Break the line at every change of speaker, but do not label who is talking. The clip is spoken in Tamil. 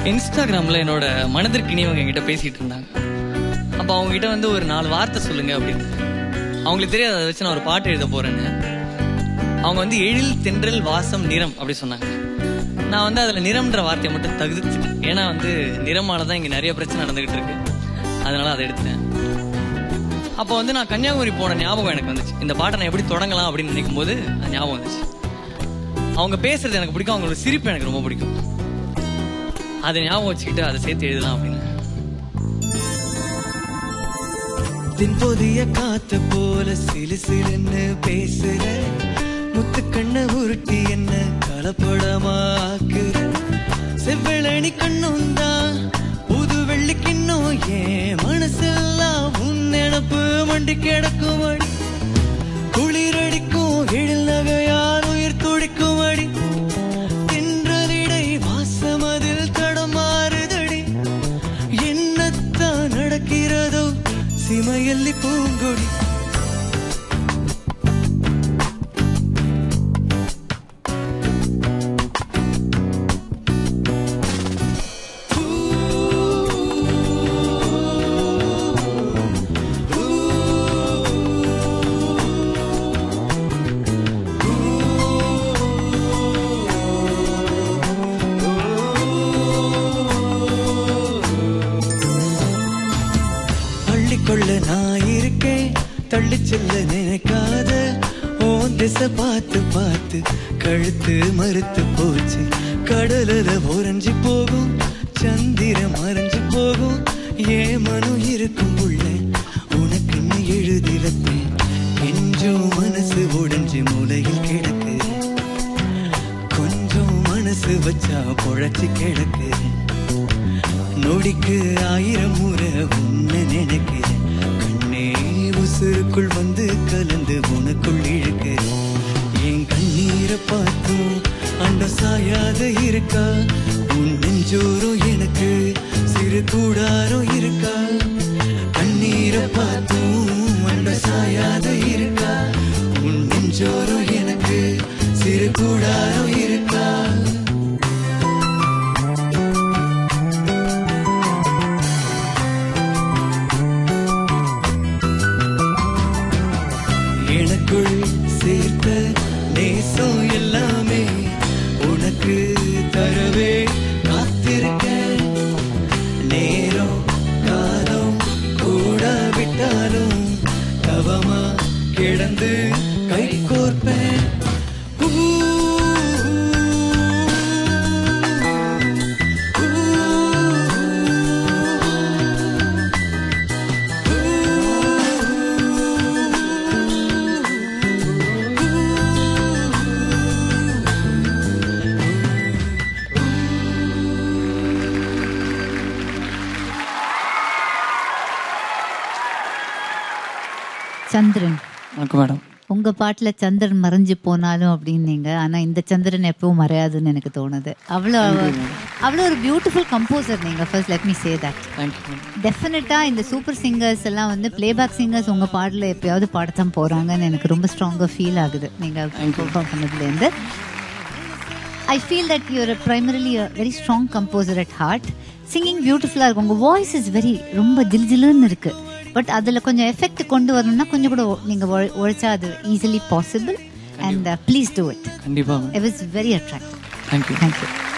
இன்ஸ்டாகிராமில் என்னோட மனதிற்கு இனியவங்க என்கிட்ட பேசிகிட்டு இருந்தாங்க அப்போ அவங்ககிட்ட வந்து ஒரு நாலு வார்த்தை சொல்லுங்க அப்படின்னு அவங்களுக்கு தெரியாது அதை வச்சு நான் ஒரு பாட்டு எழுத போறேன்னு அவங்க வந்து எழில் தென்றல் வாசம் நிறம் அப்படி சொன்னாங்க நான் வந்து அதில் நிறம்ன்ற வார்த்தையை மட்டும் தகுதிச்சிட்டேன் ஏன்னா வந்து நிறமால தான் இங்கே நிறைய பிரச்சனை நடந்துகிட்டு இருக்கு அதனால அதை எடுத்துட்டேன் அப்போ வந்து நான் கன்னியாகுமரி போன ஞாபகம் எனக்கு வந்துச்சு இந்த பாட்டை நான் எப்படி தொடங்கலாம் அப்படின்னு நினைக்கும் போது அது ஞாபகம் வந்துச்சு அவங்க பேசுறது எனக்கு பிடிக்கும் அவங்களோட சிரிப்பு எனக்கு ரொம்ப பிடிக்கும் அதை ஞாபகம் வச்சுக்கிட்டு அதை சேர்த்து எழுதலாம் அப்படின்னு
தென்போதிய காத்து போல சிலு சிலுன்னு பேசுற முத்துக்கண்ண உருட்டி என்ன கலப்படமா ஆக்குற செவ்வழனி கண்ணும் தான் புது வெள்ளி கிண்ணும் ஏன் மனசெல்லாம் உன் நினப்பு மண்டி கிடக்கும் அடி குளிரடிக்கும் எழில் நகையால் உயிர் துடிக்கும் அடி தென்றலிடை வாசமதில் தடமாறுதடி என்னத்தான் நடக்கிறதோ சிமையல்லி பூங்கொடி அள்ளிக்கொள்ள நான் இருக்கேன் தள்ளி செல்ல நினைக்காத ஓன் திசை பார்த்து பார்த்து கழுத்து மறுத்து போச்சு கடலுல உறைஞ்சு போகும் சந்திரம் மறைஞ்சு போகும் ஏன் மனு இருக்கும் புள்ள உனக்குன்னு எழுதி வைப்பேன் கொஞ்சம் மனசு உடைஞ்சு மூலையில் கிடக்கு கொஞ்சம் மனசு வச்சா பொழைச்சு கிடக்கு நொடிக்கு ஆயிரம் முறை உன்னை நினைக்கிறேன் கண்ணே உசுருக்குள் வந்து கலந்து உனக்குள் இழுக்கிறேன் என் கண்ணீரை பார்த்தும் அண்ட சாயாத இருக்கா உன் நெஞ்சோரும் எனக்கு சிறு கூடாரம் இருக்கா கண்ணீரை பார்த்தும் அண்ட சாயாத இருக்கா உன் நெஞ்சோரும் எனக்கு சிறு கூடாரம் இருக்கா எனக்குள் சேர்த்த நேசம் எல்லாமே உனக்கு தரவே காத்திருக்கேன் நேரம் காலம் கூட விட்டாலும் தவமா கிடந்து கை கோர்ப்பேன் ஊ,
சந்திரன்
வணக்கம் மேடம்
உங்க பாட்டுல சந்திரன் மறைஞ்சு போனாலும் அப்படின்னீங்க ஆனா இந்த சந்திரன் எப்பவும் மறையாதுன்னு எனக்கு தோணுது அவ்வளோ அவ்வளோ ஒரு பியூட்டிஃபுல் கம்போசர் நீங்க first let me say that
thank you madam
டெஃபினட்டா இந்த சூப்பர் சிங்கர்ஸ் எல்லாம் வந்து பிளேபேக் சிங்கர்ஸ் உங்க பாடல எப்பயாவது பாடத்தான் போறாங்கன்னு எனக்கு ரொம்ப ஸ்ட்ராங்கா ஃபீல் ஆகுது நீங்க பெர்ஃபார்ம் பண்ணதுலேருந்து I feel that your primarily very strong composer at heart singing பியூட்டிஃபுல்லாக இருக்கும் உங்கள் வாய்ஸ் இஸ் வெரி ரொம்ப ஜில் ஜில்லுன்னு இருக்கு பட் அதில் கொஞ்சம் எஃபெக்ட் கொண்டு வரணும்னா கொஞ்சம் கூட நீங்கள் உழைச்சா அது easily possible and please do it
கண்டிப்பாக
it was very attractive
thank you
thank you